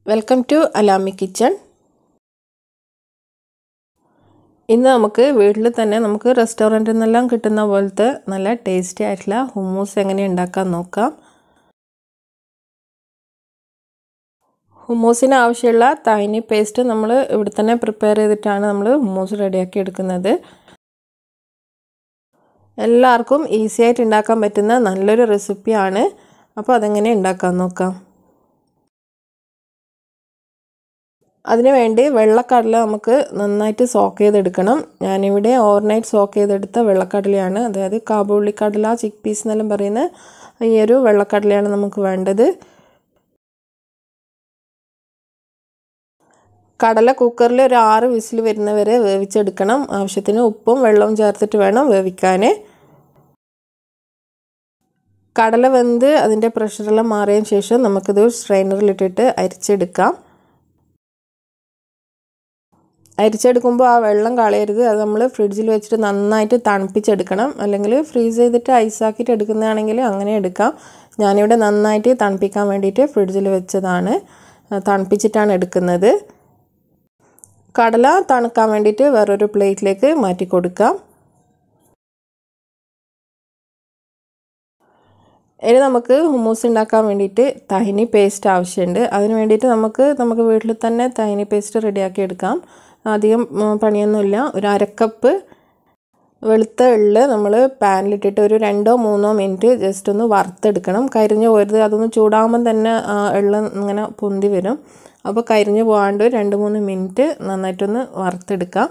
welcome to അലാമി kitchen ഇന്ന് നമുക്ക് വീട്ടിൽ തന്നെ നമുക്ക് റെസ്റ്റോറൻറ്റിൽ നിന്നെല്ലാം കിട്ടുന്ന പോലത്തെ നല്ല ടേസ്റ്റി ആയിട്ടുള്ള ഹുമ്മൂസ് എങ്ങനെ ഉണ്ടാക്കാൻ നോക്കാം ഹുമ്മൂസിന് ആവശ്യമുള്ള തൈനി പേസ്റ്റ് നമ്മൾ ഇവിടെ തന്നെ പ്രിപ്പയർ ചെയ്തിട്ടാണ് നമ്മൾ ഹുമ്മൂസ് റെഡിയാക്കി എടുക്കുന്നത് എല്ലാവർക്കും ഈസി ആയിട്ട് ഉണ്ടാക്കാൻ പറ്റുന്ന നല്ലൊരു റെസിപ്പിയാണ് അപ്പോൾ അതെങ്ങനെ ഉണ്ടാക്കാൻ നോക്കാം അതിനു വേണ്ടി വെള്ളക്കടല നമുക്ക് നന്നായിട്ട് സോക്ക് ചെയ്തെടുക്കണം ഞാനിവിടെ ഓവർനൈറ്റ് സോക്ക് ചെയ്തെടുത്ത വെള്ളക്കടലയാണ് അതായത് കാബൂളി കടല ചിക്ക് പീസ് എന്നെല്ലാം പറയുന്ന ഈ ഒരു വെള്ളക്കടലയാണ് നമുക്ക് വേണ്ടത് കടല കുക്കറിൽ ഒരു ആറ് വിസിൽ വരുന്നവരെ വേവിച്ചെടുക്കണം ആവശ്യത്തിന് ഉപ്പും വെള്ളവും ചേർത്തിട്ട് വേണം വേവിക്കാൻ കടല വെന്ത് അതിൻ്റെ പ്രഷറെല്ലാം മാറിയതിന് ശേഷം നമുക്കിത് സ്ട്രെയിനറിലിട്ടിട്ട് അരിച്ചെടുക്കാം അരിച്ചെടുക്കുമ്പോൾ ആ വെള്ളം കളയരുത് അത് നമ്മൾ ഫ്രിഡ്ജിൽ വെച്ചിട്ട് നന്നായിട്ട് തണുപ്പിച്ചെടുക്കണം അല്ലെങ്കിൽ ഫ്രീസ് ചെയ്തിട്ട് ഐസാക്കിയിട്ട് എടുക്കുന്നതാണെങ്കിൽ അങ്ങനെ എടുക്കാം ഞാനിവിടെ നന്നായിട്ട് തണുപ്പിക്കാൻ വേണ്ടിയിട്ട് ഫ്രിഡ്ജിൽ വെച്ചതാണ് തണുപ്പിച്ചിട്ടാണ് എടുക്കുന്നത് കടല തണുക്കാൻ വേണ്ടിയിട്ട് വേറൊരു പ്ലേറ്റിലേക്ക് മാറ്റി കൊടുക്കാം ഇനി നമുക്ക് ഹുമ്മൂസ് ഉണ്ടാക്കാൻ വേണ്ടിയിട്ട് തഹിനി പേസ്റ്റ് ആവശ്യമുണ്ട് അതിന് വേണ്ടിയിട്ട് നമുക്ക് നമുക്ക് വീട്ടിൽ തന്നെ തഹിനി പേസ്റ്റ് റെഡിയാക്കി എടുക്കാം അധികം പണിയൊന്നുമില്ല ഒരു അരക്കപ്പ് വെളുത്ത എള്ള് നമ്മൾ പാനിലിട്ടിട്ട് ഒരു രണ്ടോ മൂന്നോ മിനിറ്റ് ജസ്റ്റ് ഒന്ന് വറുത്തെടുക്കണം കരിഞ്ഞു പോരുത് അതൊന്ന് ചൂടാകുമ്പം തന്നെ എള്ള് ഇങ്ങനെ പൊന്തി വരും അപ്പോൾ കരിഞ്ഞു പോകാണ്ട് രണ്ട് മൂന്ന് മിനിറ്റ് നന്നായിട്ടൊന്ന് വറുത്തെടുക്കാം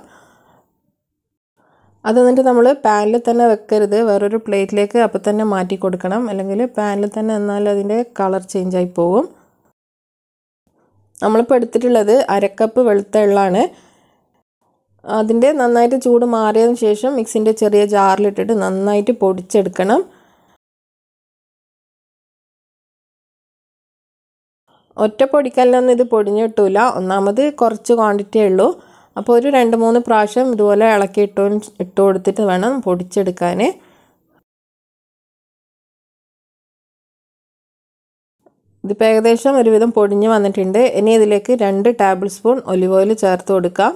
അത് എന്നിട്ട് നമ്മൾ പാനിൽ തന്നെ വെക്കരുത് വേറൊരു പ്ലേറ്റിലേക്ക് അപ്പോൾ തന്നെ മാറ്റി കൊടുക്കണം അല്ലെങ്കിൽ പാനിൽ തന്നെ എന്നാൽ അതിൻ്റെ കളർ ചേഞ്ച് ആയി പോകും നമ്മളിപ്പോൾ എടുത്തിട്ടുള്ളത് അരക്കപ്പ് വെളുത്ത എള്ളാണ് അതിൻ്റെ നന്നായിട്ട് ചൂട് മാറിയതിന് ശേഷം മിക്സിൻ്റെ ചെറിയ ജാറിലിട്ടിട്ട് നന്നായിട്ട് പൊടിച്ചെടുക്കണം ഒറ്റ പൊടിക്കല്ലൊന്നും ഇത് പൊടിഞ്ഞു കിട്ടൂല ഒന്നാമത് കുറച്ച് ക്വാണ്ടിറ്റിയേ ഉള്ളൂ അപ്പോൾ ഒരു രണ്ട് മൂന്ന് പ്രാവശ്യം ഇതുപോലെ ഇളക്കി ഇട്ടു ഇട്ട് കൊടുത്തിട്ട് വേണം പൊടിച്ചെടുക്കാൻ ഇതിപ്പോൾ ഏകദേശം ഒരുവിധം പൊടിഞ്ഞ് വന്നിട്ടുണ്ട് ഇനി ഇതിലേക്ക് രണ്ട് ടേബിൾ സ്പൂൺ ഒലിവ് ഓയിൽ ചേർത്ത് കൊടുക്കാം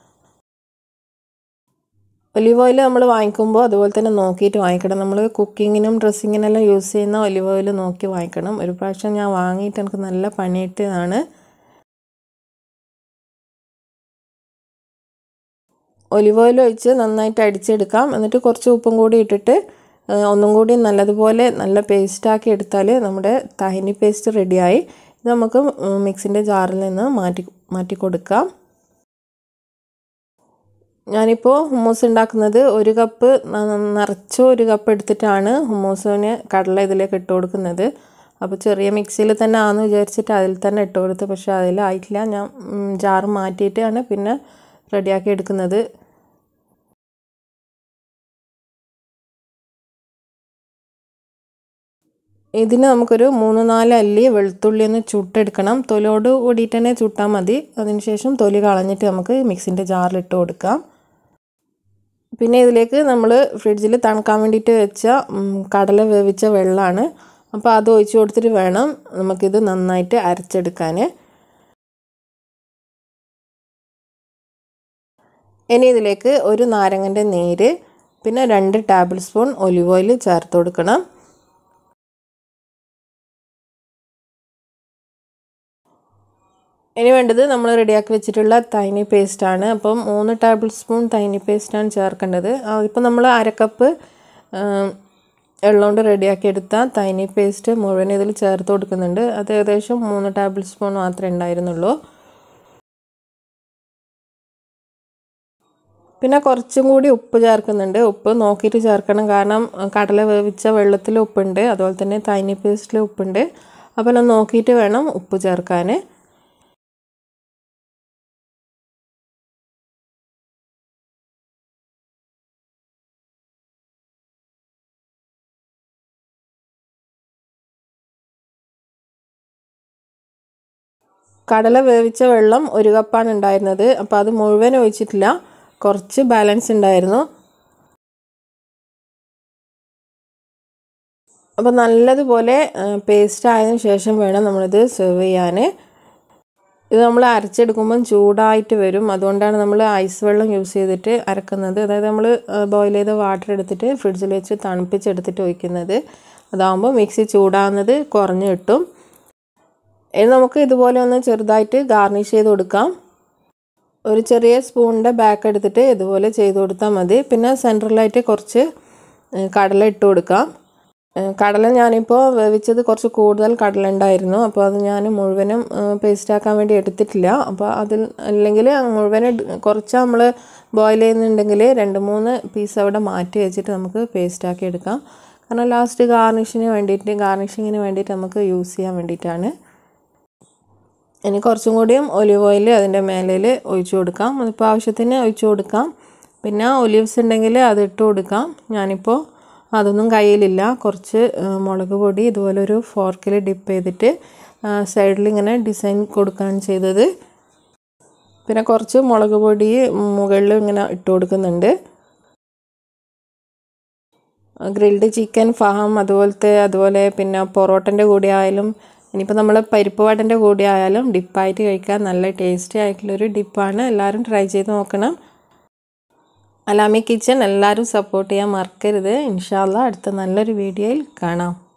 ഒലിവ് ഓയിൽ നമ്മൾ വാങ്ങിക്കുമ്പോൾ അതുപോലെ തന്നെ നോക്കിയിട്ട് വാങ്ങിക്കണം നമ്മൾ കുക്കിങ്ങിനും ഡ്രസ്സിങ്ങിനെല്ലാം യൂസ് ചെയ്യുന്ന ഒലിവ് ഓയിൽ നോക്കി വാങ്ങിക്കണം ഒരു പ്രാവശ്യം ഞാൻ വാങ്ങിയിട്ട് എനിക്ക് നല്ല പണിയിട്ടതാണ് ഒലിവ് ഓയിൽ ഒഴിച്ച് നന്നായിട്ട് അടിച്ചെടുക്കാം എന്നിട്ട് കുറച്ച് ഉപ്പും കൂടി ഇട്ടിട്ട് ഒന്നും കൂടി നല്ലതുപോലെ നല്ല പേസ്റ്റാക്കി എടുത്താൽ നമ്മുടെ തഹിനി പേസ്റ്റ് റെഡിയായി ഇത് നമുക്ക് മിക്സിൻ്റെ ജാറിൽ നിന്ന് മാറ്റി മാറ്റി കൊടുക്കാം ഞാനിപ്പോൾ ഹുമ്മൂസ് ഉണ്ടാക്കുന്നത് ഒരു കപ്പ് നിറച്ച് ഒരു കപ്പ് എടുത്തിട്ടാണ് ഹുമ്മൂസിന് കടല ഇതിലേക്ക് ഇട്ട് കൊടുക്കുന്നത് അപ്പോൾ ചെറിയ മിക്സിയിൽ തന്നെ ആണെന്ന് വിചാരിച്ചിട്ട് അതിൽ തന്നെ ഇട്ട് കൊടുത്തു പക്ഷേ അതിലായിട്ടില്ല ഞാൻ ജാറ് മാറ്റിയിട്ടാണ് പിന്നെ റെഡിയാക്കി എടുക്കുന്നത് ഇതിന് നമുക്കൊരു മൂന്ന് നാല് അല്ലി വെളുത്തുള്ളി ഒന്ന് ചുട്ടെടുക്കണം തൊലിയോട് കൂടിയിട്ട് തന്നെ ചുട്ടാൽ മതി അതിനുശേഷം തൊലി കളഞ്ഞിട്ട് നമുക്ക് മിക്സിൻ്റെ ജാറിലിട്ട് കൊടുക്കാം പിന്നെ ഇതിലേക്ക് നമ്മൾ ഫ്രിഡ്ജിൽ തണുക്കാൻ വേണ്ടിയിട്ട് വെച്ച കടല വേവിച്ച വെള്ളമാണ് അപ്പോൾ അത് ഒഴിച്ച് കൊടുത്തിട്ട് വേണം നമുക്കിത് നന്നായിട്ട് അരച്ചെടുക്കാൻ ഇനി ഇതിലേക്ക് ഒരു നാരങ്ങൻ്റെ നീര് പിന്നെ രണ്ട് ടേബിൾ സ്പൂൺ ഒലിവ് ഓയിൽ ചേർത്ത് കൊടുക്കണം ഇനി വേണ്ടത് നമ്മൾ റെഡിയാക്കി വെച്ചിട്ടുള്ള തൈനി പേസ്റ്റാണ് അപ്പം മൂന്ന് ടേബിൾ സ്പൂൺ തൈനി പേസ്റ്റാണ് ചേർക്കേണ്ടത് ഇപ്പോൾ നമ്മൾ അരക്കപ്പ് വെള്ളം കൊണ്ട് റെഡിയാക്കി എടുത്ത തൈനി പേസ്റ്റ് മുഴുവൻ ഇതിൽ ചേർത്ത് കൊടുക്കുന്നുണ്ട് അത് ഏകദേശം മൂന്ന് ടേബിൾ സ്പൂൺ മാത്രമേ ഉണ്ടായിരുന്നുള്ളൂ പിന്നെ കുറച്ചും കൂടി ഉപ്പ് ചേർക്കുന്നുണ്ട് ഉപ്പ് നോക്കിയിട്ട് ചേർക്കണം കാരണം കടല വേവിച്ച വെള്ളത്തിൽ ഉപ്പുണ്ട് അതുപോലെ തന്നെ തൈനി പേസ്റ്റിൽ ഉപ്പുണ്ട് അപ്പോൾ നോക്കിയിട്ട് വേണം ഉപ്പ് ചേർക്കാൻ കടല വേവിച്ച വെള്ളം ഒരു കപ്പാണ് ഉണ്ടായിരുന്നത് അപ്പോൾ അത് മുഴുവൻ ഒഴിച്ചിട്ടില്ല കുറച്ച് ബാലൻസ് ഉണ്ടായിരുന്നു അപ്പോൾ നല്ലതുപോലെ പേസ്റ്റ് ആയതിനു ശേഷം വേണം നമ്മളിത് സെർവ് ചെയ്യാൻ ഇത് നമ്മൾ അരച്ചെടുക്കുമ്പം ചൂടായിട്ട് വരും അതുകൊണ്ടാണ് നമ്മൾ ഐസ് വെള്ളം യൂസ് ചെയ്തിട്ട് അരക്കുന്നത് അതായത് നമ്മൾ ബോയിൽ ചെയ്ത വാട്ടർ എടുത്തിട്ട് ഫ്രിഡ്ജിൽ വെച്ച് തണുപ്പിച്ചെടുത്തിട്ട് ഒഴിക്കുന്നത് അതാകുമ്പോൾ മിക്സി ചൂടാകുന്നത് കുറഞ്ഞ് കിട്ടും ഇനി നമുക്ക് ഇതുപോലെ ഒന്ന് ചെറുതായിട്ട് ഗാർണിഷ് ചെയ്ത് കൊടുക്കാം ഒരു ചെറിയ സ്പൂണിൻ്റെ ബാക്ക് എടുത്തിട്ട് ഇതുപോലെ ചെയ്ത് കൊടുത്താൽ മതി പിന്നെ സെൻറ്ററിലായിട്ട് കുറച്ച് കടല ഇട്ട് കൊടുക്കാം കടല ഞാനിപ്പോൾ വേവിച്ചത് കുറച്ച് കൂടുതൽ കടല ഉണ്ടായിരുന്നു അപ്പോൾ അത് ഞാൻ മുഴുവനും പേസ്റ്റ് ആക്കാൻ വേണ്ടി എടുത്തിട്ടില്ല അപ്പോൾ അതിൽ അല്ലെങ്കിൽ മുഴുവനും കുറച്ച് നമ്മൾ ബോയിൽ ചെയ്യുന്നുണ്ടെങ്കിൽ രണ്ട് മൂന്ന് പീസ് അവിടെ മാറ്റി വെച്ചിട്ട് നമുക്ക് പേസ്റ്റ് ആക്കി എടുക്കാം കാരണം ലാസ്റ്റ് ഗാർണിഷിന് വേണ്ടിയിട്ട് ഗാർണിഷിങ്ങിന് വേണ്ടിയിട്ട് നമുക്ക് യൂസ് ചെയ്യാൻ വേണ്ടിയിട്ടാണ് ഇനി കുറച്ചും കൂടിയും ഒലിവ് ഓയിൽ അതിൻ്റെ മേലയിൽ ഒഴിച്ചു കൊടുക്കാം അതിപ്പോൾ ആവശ്യത്തിന് ഒഴിച്ചു കൊടുക്കാം പിന്നെ ഒലിവ്സ് ഉണ്ടെങ്കിൽ അത് ഇട്ട് കൊടുക്കാം ഞാനിപ്പോൾ അതൊന്നും കയ്യിലില്ല കുറച്ച് മുളക് പൊടി ഇതുപോലെ ഒരു ഫോർക്കിൽ ഡിപ്പ് ചെയ്തിട്ട് സൈഡിൽ ഇങ്ങനെ ഡിസൈൻ കൊടുക്കുകയാണ് ചെയ്തത് പിന്നെ കുറച്ച് മുളക് പൊടി മുകളിൽ ഇങ്ങനെ ഇട്ട് കൊടുക്കുന്നുണ്ട് ഗ്രിൽഡ് ചിക്കൻ ഫഹം അതുപോലത്തെ അതുപോലെ പിന്നെ പൊറോട്ടൻ്റെ കൂടെ ആയാലും ഇനിയിപ്പോൾ നമ്മൾ പരിപ്പ് വടൻ്റെ കൂടെ ആയാലും ഡിപ്പായിട്ട് കഴിക്കാൻ നല്ല ടേസ്റ്റി ആയിട്ടുള്ളൊരു ഡിപ്പാണ് എല്ലാവരും ട്രൈ ചെയ്ത് നോക്കണം അലാമി കിച്ചൺ എല്ലാവരും സപ്പോർട്ട് ചെയ്യാൻ മറക്കരുത് ഇൻഷാല്ല അടുത്ത നല്ലൊരു വീഡിയോയിൽ കാണാം